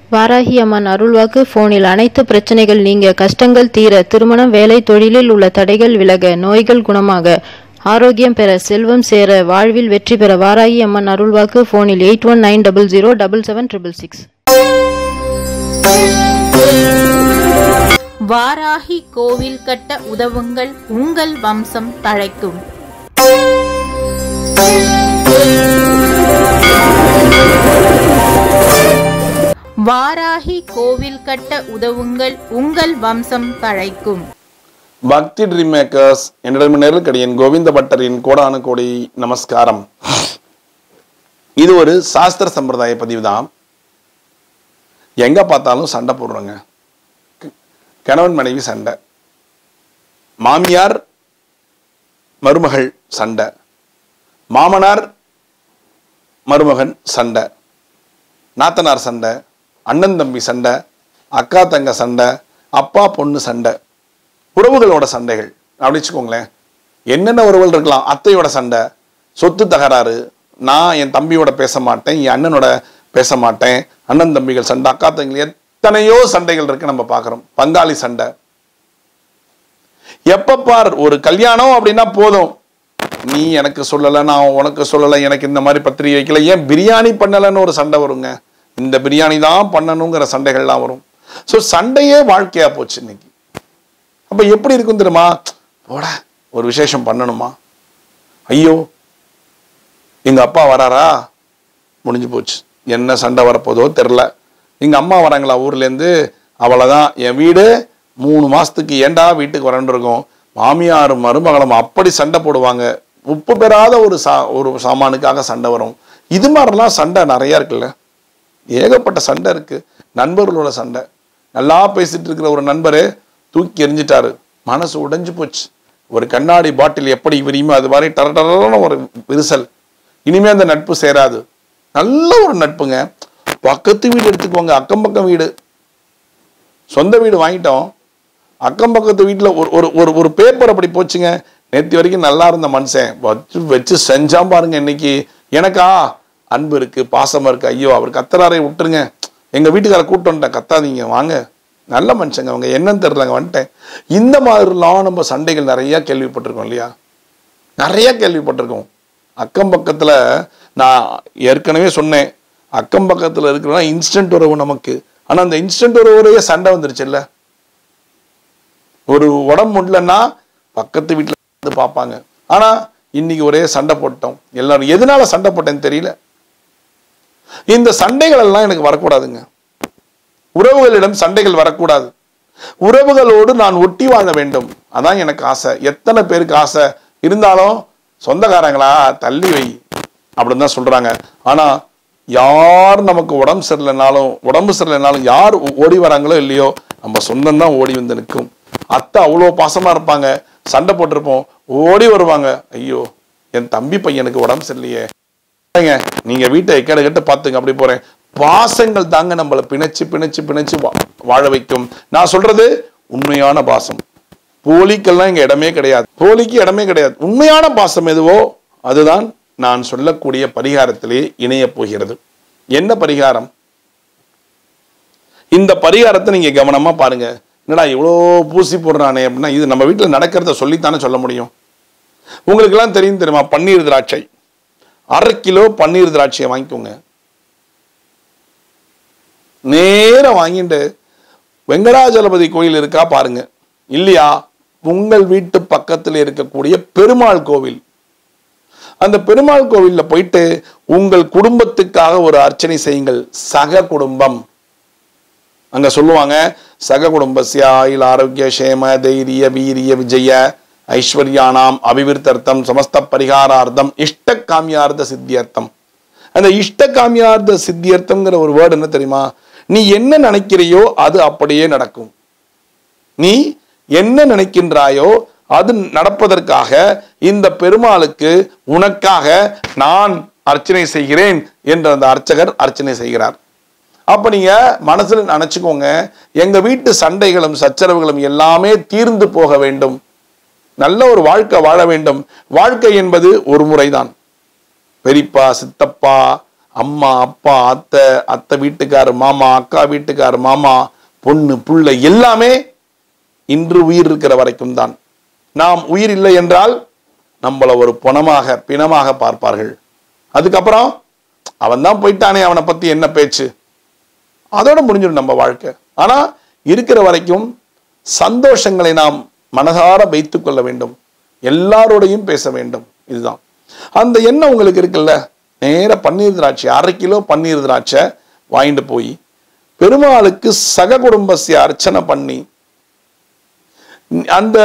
வாராகி அம்மன் அருள்வாக்கு போனில் அனைத்து பிரச்சனைகள் நீங்க கஷ்டங்கள் தீர திருமணம் வேலை தொழிலில் உள்ள தடைகள் விலக நோய்கள் குணமாக ஆரோக்கியம் பெற செல்வம் சேர வாழ்வில் வெற்றி பெற வாராகி அம்மன் அருள்வாக்கு போனில் eight one nine double zero double seven triple six Varahi கோவில் கட்ட உதவுங்கள் உங்கள் வம்சம் தழைக்கும் வாராகி கோவில் கட்ட உதவுங்கள் உங்கள் வம்சம் தழைக்கும் பக்தி ட்ரீம் மேக்கர்ஸ் என்னிடம் நெருக்கடியின் கோவிந்த பட்டரின் கோடானு கோடி நமஸ்காரம் இது ஒரு சாஸ்திர சம்பிரதாய பதிவு தான் எங்க பார்த்தாலும் சண்டை போடுறோங்க க- கணவன் மனைவி சண்டை மாமியார் மருமகள் சண்டை மாமனார் மருமகன் சண்டை நாத்தனார் சண்டை அண்ணன் தம்பி சண்டை அக்கா தங்க சண்டை அப்பா பொண்ணு சண்டை உறவுகளோட சண்டைகள் அப்படி வச்சுக்கோங்களேன் என்னென்ன உறவுகள் இருக்கலாம் அத்தையோட சண்டை சொத்து தகராறு நான் என் தம்பியோட பேச மாட்டேன் என் அண்ணனோட பேச மாட்டேன் அண்ணன் தம்பிகள் சண்டை அக்கா தங்கி எத்தனையோ சண்டைகள் இருக்கு நம்ம பார்க்குறோம் பங்காளி சண்டை எப்ப பார் ஒரு கல்யாணம் அப்படின்னா போதும் நீ எனக்கு சொல்லலை நான் உனக்கு சொல்லலை எனக்கு இந்த மாதிரி பத்திரிகை வைக்கல ஏன் பிரியாணி பண்ணலைன்னு ஒரு சண்டை வருங்க இந்த பிரியாணி தான் பண்ணணுங்கிற சண்டைகள்லாம் வரும் ஸோ சண்டையே வாழ்க்கையா போச்சு இன்னைக்கு அப்ப எப்படி இருக்கும் தெரியுமா போடா ஒரு விசேஷம் பண்ணணுமா ஐயோ எங்க அப்பா வராரா முடிஞ்சு போச்சு என்ன சண்டை வரப்போதோ தெரில எங்க அம்மா வராங்களா ஊர்ல இருந்து அவ்வளவுதான் என் வீடு மூணு மாசத்துக்கு ஏண்டா வீட்டுக்கு வரேன்னு இருக்கும் மாமியாரும் மருமகளும் அப்படி சண்டை போடுவாங்க உப்பு பெறாத ஒரு சா ஒரு சாமானுக்காக சண்டை வரும் இது மாதிரிலாம் சண்டை நிறைய இருக்குல்ல ஏகப்பட்ட சண்டை இருக்கு நண்பர்களோட சண்டை நல்லா பேசிட்டு இருக்கிற ஒரு நண்பரு தூக்கி எறிஞ்சிட்டாரு மனசு உடைஞ்சு போச்சு ஒரு கண்ணாடி பாட்டில் எப்படி விரியுமோ அது மாதிரி டர டரன்னு ஒரு விரிசல் இனிமே அந்த நட்பு சேராது நல்ல ஒரு நட்புங்க பக்கத்து வீடு எடுத்துக்கோங்க அக்கம் பக்கம் வீடு சொந்த வீடு வாங்கிட்டோம் அக்கம் பக்கத்து வீட்டில் ஒரு ஒரு ஒரு ஒரு பேப்பர் அப்படி போச்சுங்க நேற்று வரைக்கும் நல்லா இருந்த மனுஷன் வச்சு வச்சு செஞ்சான் பாருங்க இன்னைக்கு எனக்கா அன்பு இருக்கு பாசமா இருக்கு ஐயோ அவர் கத்துறாரே விட்டுருங்க எங்க வீட்டுக்கார கூட்டு வந்துட்டேன் கத்தாதீங்க வாங்க நல்ல மனுஷங்க அவங்க என்னன்னு தெரியலங்க வந்துட்டேன் இந்த மாதிரிலாம் நம்ம சண்டைகள் நிறைய கேள்விப்பட்டிருக்கோம் இல்லையா நிறைய கேள்விப்பட்டிருக்கோம் அக்கம் பக்கத்துல நான் ஏற்கனவே சொன்னேன் அக்கம் பக்கத்துல இருக்கிறனா இன்ஸ்டன்ட் உறவு நமக்கு ஆனா அந்த இன்ஸ்டன்ட் உறவுடைய சண்டை வந்துருச்சுல்ல ஒரு உடம்பு முடியலன்னா பக்கத்து வீட்டுல வந்து பார்ப்பாங்க ஆனா இன்னைக்கு ஒரே சண்டை போட்டோம் எல்லாரும் எதனால சண்டை போட்டேன்னு தெரியல இந்த சண்டைகள் எல்லாம் எனக்கு வரக்கூடாதுங்க உறவுகளிடம் சண்டைகள் வரக்கூடாது உறவுகளோடு நான் ஒட்டி வாழ வேண்டும் அதான் எனக்கு ஆசை எத்தனை பேருக்கு ஆசை இருந்தாலும் சொந்தக்காரங்களா தள்ளி வை அப்படின்னு தான் சொல்றாங்க ஆனா யார் நமக்கு உடம்பு சரியில்லைனாலும் உடம்பு சரியில்லைனாலும் யார் ஓ- ஓடி வராங்களோ இல்லையோ நம்ம சொந்தம் தான் ஓடி வந்து நிற்கும் அத்தை அவ்வளோ பாசமா இருப்பாங்க சண்டை போட்டிருப்போம் ஓடி வருவாங்க ஐயோ என் தம்பி பையனுக்கு உடம்பு சரியில்லையே ஏங்க, நீங்க வீட்டை எக்கட கட்ட பாத்துங்க அப்படி போறேன் பாசங்கள் தாங்க நம்மள பிணைச்சு பிணைச்சு பிணைச்சு வா- வாழ வைக்கும் நான் சொல்றது உண்மையான பாசம் போலிக்கெல்லாம் இங்க இடமே கிடையாது போலிக்கு இடமே கிடையாது உண்மையான பாசம் எதுவோ அதுதான் நான் சொல்லக்கூடிய பரிகாரத்திலே இணைய போகிறது என்ன பரிகாரம் இந்த பரிகாரத்தை நீங்க கவனமா பாருங்க என்னடா இவ்வளோ பூசி போடுறானே அப்படின்னா இது நம்ம வீட்டில் நடக்கிறத சொல்லித்தானே சொல்ல முடியும் உங்களுக்கெல்லாம் தெரியும் தெரியுமா பன்னீர் திராட்சை அரை கிலோ பன்னீர் திராட்சையை வாங்கிக்கோங்க நேரா வாங்கிட்டு வெங்கடாஜலபதி கோயில் இருக்கா பாருங்க இல்லையா உங்கள் வீட்டு பக்கத்தில் இருக்கக்கூடிய பெருமாள் கோவில் அந்த பெருமாள் கோவில்ல போயிட்டு உங்கள் குடும்பத்துக்காக ஒரு அர்ச்சனை செய்யுங்கள் சக குடும்பம் அங்க சொல்லுவாங்க சக குடும்பஸ்ய ஆயுள் ஆரோக்கிய சேம தைரிய வீரிய விஜய ஐஸ்வர்யானாம் அபிவிருத்தர்த்தம் சமஸ்த பரிகாரார்த்தம் இஷ்ட காமியார்த்த சித்தியர்த்தம் அந்த இஷ்ட காமியார்த்த சித்தியர்த்தம்ங்கிற ஒரு வேர்டு என்ன தெரியுமா நீ என்ன நினைக்கிறையோ அது அப்படியே நடக்கும் நீ என்ன நினைக்கின்றாயோ அது நடப்பதற்காக இந்த பெருமாளுக்கு உனக்காக நான் அர்ச்சனை செய்கிறேன் என்று அந்த அர்ச்சகர் அர்ச்சனை செய்கிறார் அப்ப நீங்க மனசுல நினைச்சுக்கோங்க எங்க வீட்டு சண்டைகளும் சச்சரவுகளும் எல்லாமே தீர்ந்து போக வேண்டும் நல்ல ஒரு வாழ்க்கை வாழ வேண்டும் வாழ்க்கை என்பது ஒரு முறைதான் பெரியப்பா சித்தப்பா அம்மா அப்பா அத்தை அத்தை வீட்டுக்காரு மாமா அக்கா வீட்டுக்காரு மாமா பொண்ணு புள்ள எல்லாமே இன்று உயிர் இருக்கிற வரைக்கும் தான் நாம் உயிர் இல்லை என்றால் நம்மள ஒரு பணமாக பிணமாக பார்ப்பார்கள் அதுக்கப்புறம் அவன் தான் போயிட்டானே அவனை பத்தி என்ன பேச்சு அதோட முடிஞ்சிடும் நம்ம வாழ்க்கை ஆனா இருக்கிற வரைக்கும் சந்தோஷங்களை நாம் மனதார வைத்துக் கொள்ள வேண்டும் எல்லாரோடையும் பேச வேண்டும் இதுதான் அந்த எண்ணம் உங்களுக்கு இருக்குல்ல நேர பன்னீர் திராட்சை அரை கிலோ பன்னீர் திராட்சை வாங்கிட்டு போய் பெருமாளுக்கு சக குடும்பசிய அர்ச்சனை பண்ணி அந்த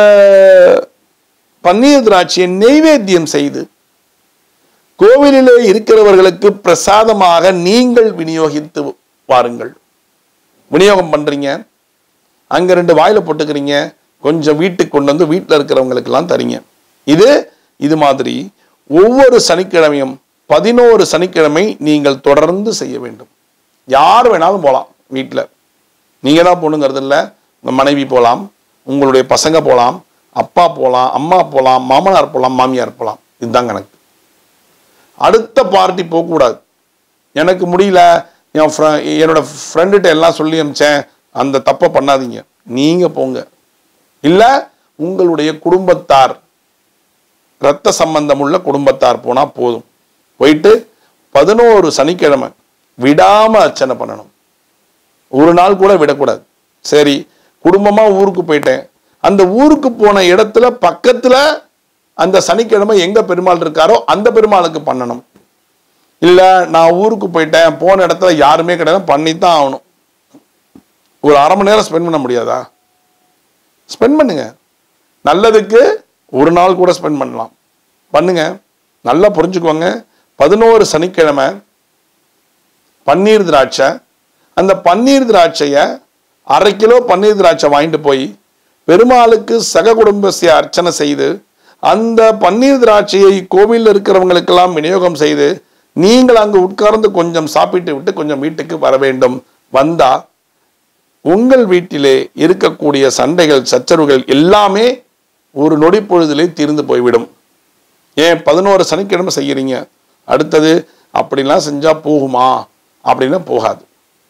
பன்னீர் திராட்சையை நெய்வேத்தியம் செய்து கோவிலிலே இருக்கிறவர்களுக்கு பிரசாதமாக நீங்கள் விநியோகித்து வாருங்கள் விநியோகம் பண்றீங்க அங்க ரெண்டு வாயில போட்டுக்கிறீங்க கொஞ்சம் வீட்டுக்கு கொண்டு வந்து வீட்டில் இருக்கிறவங்களுக்கெல்லாம் தரீங்க இது இது மாதிரி ஒவ்வொரு சனிக்கிழமையும் பதினோரு சனிக்கிழமை நீங்கள் தொடர்ந்து செய்ய வேண்டும் யார் வேணாலும் போகலாம் வீட்டில் நீங்க தான் போகணுங்கிறது இல்லை உங்க மனைவி போகலாம் உங்களுடைய பசங்க போகலாம் அப்பா போகலாம் அம்மா போகலாம் மாமனார் போகலாம் மாமியார் போகலாம் இதுதான் கணக்கு அடுத்த பார்ட்டி போகக்கூடாது எனக்கு முடியல என் fri- என்னோட ஃப்ரெண்டுகிட்ட எல்லாம் சொல்லி அமிச்சேன் அந்த தப்பை பண்ணாதீங்க நீங்க போங்க இல்ல உங்களுடைய குடும்பத்தார் இரத்த சம்பந்தம் உள்ள குடும்பத்தார் போனா போதும் போயிட்டு பதினோரு சனிக்கிழமை விடாம அர்ச்சனை பண்ணணும் ஒரு நாள் கூட விடக்கூடாது சரி குடும்பமா ஊருக்கு போயிட்டேன் அந்த ஊருக்கு போன இடத்துல பக்கத்துல அந்த சனிக்கிழமை எங்க பெருமாள் இருக்காரோ அந்த பெருமாளுக்கு பண்ணணும் இல்ல நான் ஊருக்கு போயிட்டேன் போன இடத்துல யாருமே கிடையாது பண்ணித்தான் ஆகணும் ஒரு அரை மணி நேரம் ஸ்பெண்ட் பண்ண முடியாதா ஸ்பெண்ட் பண்ணுங்க நல்லதுக்கு ஒரு நாள் கூட ஸ்பெண்ட் பண்ணலாம் பண்ணுங்க நல்லா புரிஞ்சுக்கோங்க பதினோரு சனிக்கிழமை பன்னீர் திராட்சை அந்த பன்னீர் திராட்சைய அரை கிலோ பன்னீர் திராட்சை வாங்கிட்டு போய் பெருமாளுக்கு சக குடும்பசிய அர்ச்சனை செய்து அந்த பன்னீர் திராட்சையை கோவிலில் இருக்கிறவங்களுக்கெல்லாம் விநியோகம் செய்து நீங்கள் அங்கு உட்கார்ந்து கொஞ்சம் சாப்பிட்டு விட்டு கொஞ்சம் வீட்டுக்கு வர வேண்டும் வந்தா உங்கள் வீட்டிலே இருக்கக்கூடிய சண்டைகள் சச்சரவுகள் எல்லாமே ஒரு நொடி பொழுதிலே தீர்ந்து போய்விடும் ஏன் பதினோரு சனிக்கிழமை செய்யறீங்க அடுத்தது அப்படிலாம் செஞ்சா போகுமா அப்படின்னா போகாது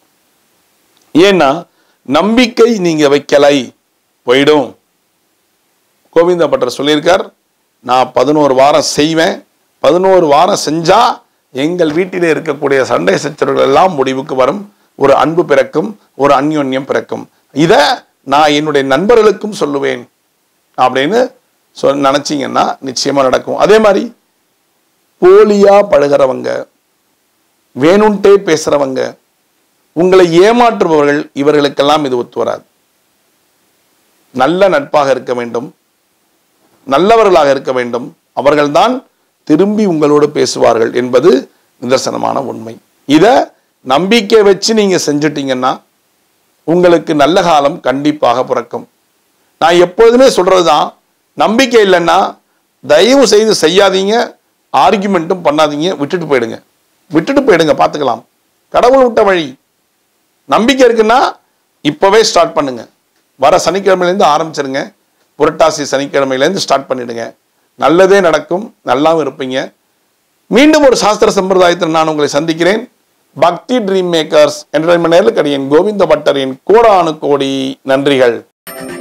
ஏன்னா நம்பிக்கை நீங்க வைக்கலை போயிடும் கோவிந்த பட்டர் சொல்லியிருக்கார் நான் பதினோரு வாரம் செய்வேன் பதினோரு வாரம் செஞ்சா எங்கள் வீட்டிலே இருக்கக்கூடிய சண்டை சச்சரவுகள் எல்லாம் முடிவுக்கு வரும் ஒரு அன்பு பிறக்கும் ஒரு அந்யோன்யம் பிறக்கும் இத நான் என்னுடைய நண்பர்களுக்கும் சொல்லுவேன் அப்படின்னு சொல் நினைச்சீங்கன்னா நிச்சயமா நடக்கும் அதே மாதிரி போலியா பழகிறவங்க வேணும்ட்டே பேசுறவங்க உங்களை ஏமாற்றுபவர்கள் இவர்களுக்கெல்லாம் இது ஒத்து வராது நல்ல நட்பாக இருக்க வேண்டும் நல்லவர்களாக இருக்க வேண்டும் அவர்கள்தான் திரும்பி உங்களோடு பேசுவார்கள் என்பது நிதர்சனமான உண்மை இத நம்பிக்கை வச்சு நீங்க செஞ்சுட்டீங்கன்னா உங்களுக்கு நல்ல காலம் கண்டிப்பாக பிறக்கும் நான் எப்பொழுதுமே சொல்றதுதான் நம்பிக்கை இல்லைன்னா தயவு செய்து செய்யாதீங்க ஆர்குமெண்ட்டும் பண்ணாதீங்க விட்டுட்டு போயிடுங்க விட்டுட்டு போயிடுங்க பார்த்துக்கலாம் கடவுள் விட்ட வழி நம்பிக்கை இருக்குன்னா இப்பவே ஸ்டார்ட் பண்ணுங்க வர சனிக்கிழமையிலேருந்து ஆரம்பிச்சிருங்க புரட்டாசி சனிக்கிழமையிலேருந்து ஸ்டார்ட் பண்ணிடுங்க நல்லதே நடக்கும் நல்லாவும் இருப்பீங்க மீண்டும் ஒரு சாஸ்திர சம்பிரதாயத்தில் நான் உங்களை சந்திக்கிறேன் பக்தி ட்ரீம் மேக்கர்ஸ் என்டர்டைன்மெண்ட் நேரில் கோவிந்த பட்டரின் கோடானு கோடி நன்றிகள்